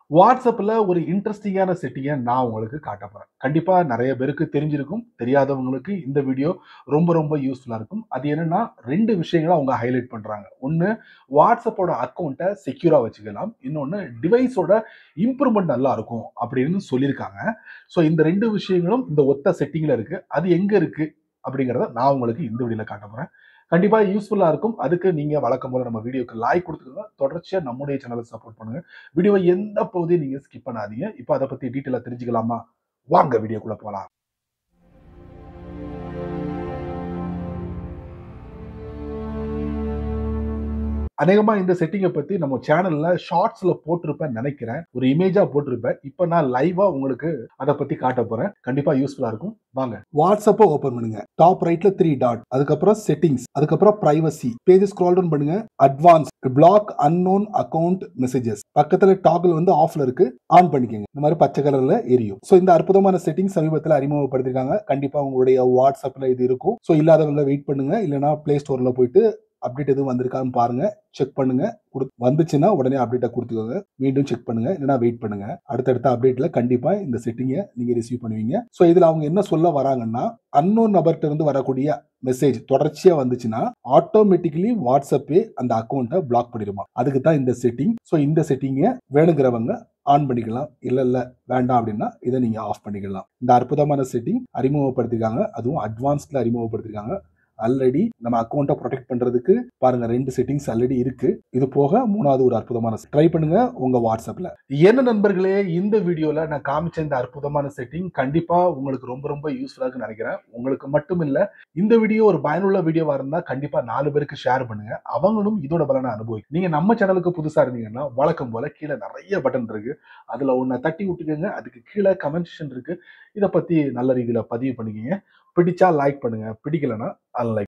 வாட்ஸ்அப்ல ஒரு இன்ட்ரெஸ்டிங்கான செட்டிங்கை நான் உங்களுக்கு காட்ட போறேன் கண்டிப்பா நிறைய பேருக்கு தெரிஞ்சிருக்கும் தெரியாதவங்களுக்கு இந்த வீடியோ ரொம்ப ரொம்ப யூஸ்ஃபுல்லா இருக்கும் அது என்னன்னா ரெண்டு விஷயங்களை அவங்க ஹைலைட் பண்றாங்க ஒன்னு வாட்ஸ்அப்போட அக்கௌண்ட்டை செக்யூரா வச்சுக்கலாம் இன்னொன்னு டிவைஸோட இம்ப்ரூவ்மெண்ட் நல்லா இருக்கும் அப்படின்னு சொல்லியிருக்காங்க ஸோ இந்த ரெண்டு விஷயங்களும் இந்த ஒத்த செட்டிங்ல இருக்கு அது எங்க இருக்கு அப்படிங்கிறத நான் உங்களுக்கு இந்த வீடியோல காட்ட போறேன் கண்டிப்பா யூஸ்ஃபுல்லா இருக்கும் அதுக்கு நீங்க வழக்கம் போல நம்ம வீடியோக்கு லைக் கொடுத்துக்கோங்க தொடர்ச்சியா நம்முடைய சேனலை சப்போர்ட் பண்ணுங்க வீடியோவை எந்த பகுதியும் நீங்க ஸ்கிப் பண்ணாதீங்க இப்போ அதை பத்தி டீட்டெயிலா தெரிஞ்சுக்கலாமா வாங்க வீடியோக்குள்ள போலாம் அநேகமா இந்த செட்டிங்கை பத்தி நம்ம சேனல்ல ஷார்ட்ஸ்ல போட்டிருப்பேன் நினைக்கிறேன் ஒரு இமேஜா போட்டிருப்பேன் இப்போ நான் லைவா உங்களுக்கு அதை பத்தி காட்ட போறேன் கண்டிப்பா யூஸ்ஃபுல்லா இருக்கும் வாங்க வாட்ஸ்அப்பை ஓபன் பண்ணுங்க டாப் ரைட்ல த்ரீ டாட் அதுக்கப்புறம் செட்டிங்ஸ் அதுக்கப்புறம் பிரைவசி பேஜ் ஸ்க்ரால் டவுன் பண்ணுங்க advance block unknown account messages பக்கத்துல டாகிள் வந்து ஆஃப்ல இருக்கு ஆன் பண்ணிக்கோங்க இந்த மாதிரி பச்சை கலர்ல எரியும் ஸோ இந்த அற்புதமான செட்டிங் சமீபத்தில் அறிமுகப்படுத்திருக்காங்க கண்டிப்பா உங்களுடைய வாட்ஸ்அப்ல இது இருக்கும் ஸோ இல்லாதவங்க வெயிட் பண்ணுங்க இல்லைன்னா பிளே ஸ்டோர்ல போயிட்டு அப்டேட் எதுவும் வந்திருக்கான்னு பாருங்க செக் பண்ணுங்க குடு- வந்துச்சுன்னா உடனே அப்டேட்டை கொடுத்துக்கோங்க மீண்டும் செக் பண்ணுங்க இல்லைன்னா வெயிட் பண்ணுங்க அடுத்தடுத்த அப்டேட்ல கண்டிப்பா இந்த செட்டிங்கை நீங்க ரிசீவ் பண்ணுவீங்க ஸோ இதுல அவங்க என்ன சொல்ல வராங்கன்னா அன்னோன் நபர்கிட்ட இருந்து வரக்கூடிய மெசேஜ் தொடர்ச்சியா வந்துச்சுன்னா ஆட்டோமேட்டிக்கலி வாட்ஸ்அப்பே அந்த அக்கௌண்ட்டை பிளாக் பண்ணிடுமா அதுக்கு தான் இந்த செட்டிங் ஸோ இந்த செட்டிங்கை வேணுங்கிறவங்க ஆன் பண்ணிக்கலாம் இல்ல இல்ல வேண்டாம் அப்படின்னா இதை நீங்க ஆஃப் பண்ணிக்கலாம் இந்த அற்புதமான செட்டிங் அறிமுகப்படுத்திருக்காங்க அதுவும் அட்வான்ஸ்ல அறிமுகப்படுத்திருக்காங்க ஆல்ரெடி நம்ம அக்கௌண்ட்டை ப்ரொடெக்ட் பண்றதுக்கு பாருங்க ரெண்டு செட்டிங்ஸ் ஆல்ரெடி இருக்கு இது போக மூணாவது ஒரு அற்புதமான ட்ரை பண்ணுங்க உங்க வாட்ஸ்அப்ல என்ன நண்பர்களே இந்த வீடியோல நான் காமிச்ச இந்த அற்புதமான செட்டிங் கண்டிப்பா உங்களுக்கு ரொம்ப ரொம்ப யூஸ்ஃபுல்லா இருக்குன்னு நினைக்கிறேன் உங்களுக்கு மட்டும் இல்ல இந்த வீடியோ ஒரு பயனுள்ள வீடியோவா இருந்தா கண்டிப்பா நாலு பேருக்கு ஷேர் பண்ணுங்க அவங்களும் இதோட பலனை அனுபவிக்கும் நீங்க நம்ம சேனலுக்கு புதுசா இருந்தீங்கன்னா வழக்கம் போல கீழே நிறைய பட்டன் இருக்கு அதுல ஒன்ன தட்டி விட்டுக்கோங்க அதுக்கு கீழே கமெண்ட் செக்ஷன் இருக்கு இதை பத்தி நல்ல ரீதியில பதிவு பண்ணிக்கங்க பிடிச்சா லைக் பண்ணுங்க பிடிக்கலன்னா அன்லைக்